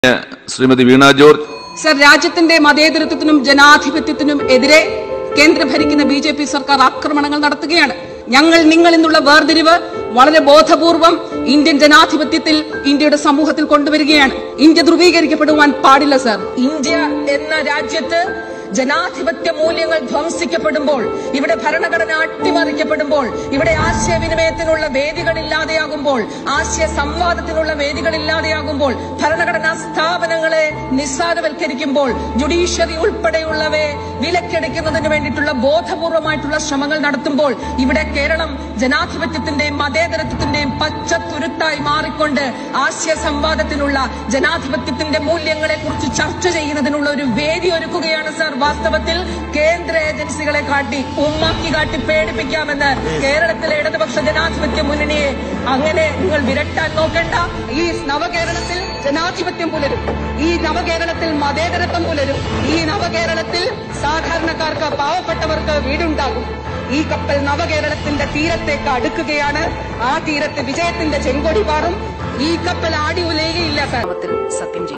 ശ്രീമതി വീണ George sir രാജ്യത്തിന്റെ മതേതരത്വത്തിനും ജനാധിപത്യത്തിനും എതിരെ കേന്ദ്രം ഭരിക്കുന്ന ബി ജെ പി സർക്കാർ ആക്രമണങ്ങൾ നടത്തുകയാണ് ഞങ്ങൾ നിങ്ങൾ എന്നുള്ള വേർതിരിവ് വളരെ ബോധപൂർവം ഇന്ത്യൻ ജനാധിപത്യത്തിൽ ഇന്ത്യയുടെ സമൂഹത്തിൽ കൊണ്ടുവരികയാണ് ഇന്ത്യ ധ്രുവീകരിക്കപ്പെടുവാൻ പാടില്ല സർ ഇന്ത്യ എന്ന രാജ്യത്ത് ജനാധിപത്യ മൂല്യങ്ങൾ ധ്വംസിക്കപ്പെടുമ്പോൾ ഇവിടെ ഭരണഘടന അട്ടിമറിക്കപ്പെടുമ്പോൾ ഇവിടെ ആശയവിനിമയത്തിനുള്ള വേദികളില്ലാതെയാകുമ്പോൾ ആശയ സംവാദത്തിനുള്ള വേദികളില്ലാതെയാകുമ്പോൾ ഭരണഘടനാ സ്ഥാപനങ്ങളെ നിസ്സാരവൽക്കരിക്കുമ്പോൾ ജുഡീഷ്യറി ഉൾപ്പെടെയുള്ളവയെ വിലക്കെടുക്കുന്നതിന് വേണ്ടിയിട്ടുള്ള ബോധപൂർവമായിട്ടുള്ള ശ്രമങ്ങൾ നടത്തുമ്പോൾ ഇവിടെ കേരളം ജനാധിപത്യത്തിന്റെയും മതേതരത്വത്തിന്റെയും പച്ചത്തുരുത്തായി മാറിക്കൊണ്ട് ആശയ സംവാദത്തിനുള്ള ജനാധിപത്യത്തിന്റെ മൂല്യങ്ങളെ കുറിച്ച് ചർച്ച ചെയ്യുന്നതിനുള്ള ഒരു വേദി ഒരുക്കുകയാണ് സർ വാസ്തവത്തിൽ കേന്ദ്ര ഏജൻസികളെ കാട്ടി ഉമ്മാക്കി കാട്ടി പേടിപ്പിക്കാമെന്ന് കേരളത്തിലെ ഇടതുപക്ഷ ജനാധിപത്യ മുന്നണിയെ അങ്ങനെ നിങ്ങൾ വിരട്ടാൻ നോക്കണ്ട ഈ നവകേരളത്തിൽ ജനാധിപത്യം പുലരും ഈ നവകേരളത്തിൽ മതേതരത്വം പുലരും ഈ നവകേരളത്തിൽ സാധാരണക്കാർക്ക് പാവപ്പെട്ടവർക്ക് വീടുണ്ടാകും ഈ കപ്പൽ നവകേരളത്തിന്റെ തീരത്തേക്ക് അടുക്കുകയാണ് ആ തീരത്ത് വിജയത്തിന്റെ ചെങ്കൊടി പാറും ഈ കപ്പൽ ആടി ഉലയുകയില്ല സർ സത്യം ചെയ്യും